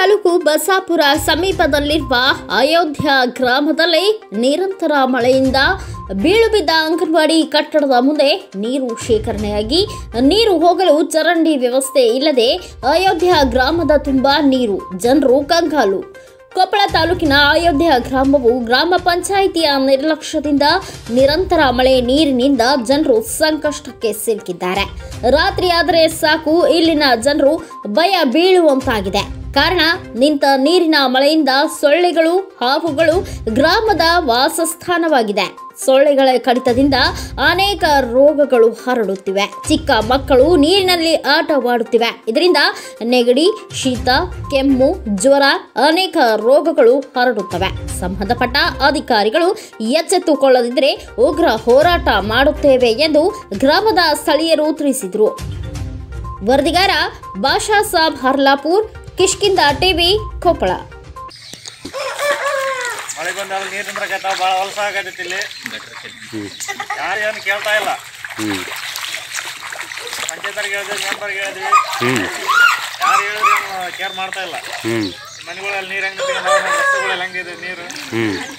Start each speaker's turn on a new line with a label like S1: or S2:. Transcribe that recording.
S1: ತಾಲೂಕು ಬಸಾಪುರ ಸಮೀಪದಲ್ಲಿರುವ ಅಯೋಧ್ಯ ಗ್ರಾಮದಲ್ಲಿ ನಿರಂತರ ಮಳೆಯಿಂದ ಬೀಳು ಬಿದ್ದ ಅಂಗನವಾಡಿ ಕಟ್ಟಡದ ಮುಂದೆ ನೀರು ಶೇಖರಣೆಯಾಗಿ ನೀರು ಹೋಗಲು ಚರಂಡಿ ವ್ಯವಸ್ಥೆ ಇಲ್ಲದೆ ಅಯೋಧ್ಯ ಗ್ರಾಮದ ತುಂಬ ನೀರು ಜನರು ಕಂಗಾಲು ಕೊಪ್ಪಳ ತಾಲೂಕಿನ ಅಯೋಧ್ಯ ಗ್ರಾಮವು ಗ್ರಾಮ ಪಂಚಾಯಿತಿಯ ನಿರ್ಲಕ್ಷ್ಯದಿಂದ ನಿರಂತರ ಮಳೆ ನೀರಿನಿಂದ ಜನರು ಸಂಕಷ್ಟಕ್ಕೆ ಸಿಲುಕಿದ್ದಾರೆ ರಾತ್ರಿ ಆದರೆ ಸಾಕು ಇಲ್ಲಿನ ಜನರು ಭಯ ಬೀಳುವಂತಾಗಿದೆ ಕಾರಣ ನಿಂತ ನೀರಿನ ಮಳೆಯಿಂದ ಸೊಳ್ಳೆಗಳು ಹಾವುಗಳು ಗ್ರಾಮದ ವಾಸಸ್ಥಾನವಾಗಿದೆ ಸೊಳ್ಳೆಗಳ ಕಡಿತದಿಂದ ಅನೇಕ ರೋಗಗಳು ಹರಡುತ್ತಿವೆ ಚಿಕ್ಕ ಮಕ್ಕಳು ನೀರಿನಲ್ಲಿ ಆಟವಾಡುತ್ತಿವೆ ಇದರಿಂದ ನೆಗಡಿ ಶೀತ ಕೆಮ್ಮು ಜ್ವರ ಅನೇಕ ರೋಗಗಳು ಹರಡುತ್ತವೆ ಸಂಬಂಧಪಟ್ಟ ಅಧಿಕಾರಿಗಳು ಎಚ್ಚೆತ್ತುಕೊಳ್ಳದಿದ್ದರೆ ಉಗ್ರ ಹೋರಾಟ ಮಾಡುತ್ತೇವೆ ಎಂದು ಗ್ರಾಮದ ಸ್ಥಳೀಯರು ತಿಳಿಸಿದರು ವರದಿಗಾರ ಬಾಷಾ ಸಾಬ್ ಹರ್ಲಾಪುರ್ ಕಿಷ್ಕಿಂದ ಟಿವಿ ಕೊಪ್ಪಳ
S2: ಮಳೆ ಬಂದಾಗ ನೀರು ನಿಂದ್ರಕತ್ತಾವ ಭಾಳ ಹೊಲಸ ಆಗತೈತಿ ಇಲ್ಲಿ ಯಾರು ಏನು ಕೇಳ್ತಾ ಇಲ್ಲ ಪಂಚಾಯತ್ರಿಗೆ ಹೇಳಿದ್ವಿ ಮೆಂಬರ್ಗೆ ಹೇಳಿದ್ವಿ ಯಾರು ಹೇಳಿದ್ರು ಏನು ಕೇರ್ ಮಾಡ್ತಾ ಇಲ್ಲ ಮನೆಗಳಲ್ಲಿ ನೀರು ಹೆಂಗಿದೆ ನಾವು ರಸ್ತೆಗಳಲ್ಲಿ ಹೆಂಗಿದೆ ನೀರು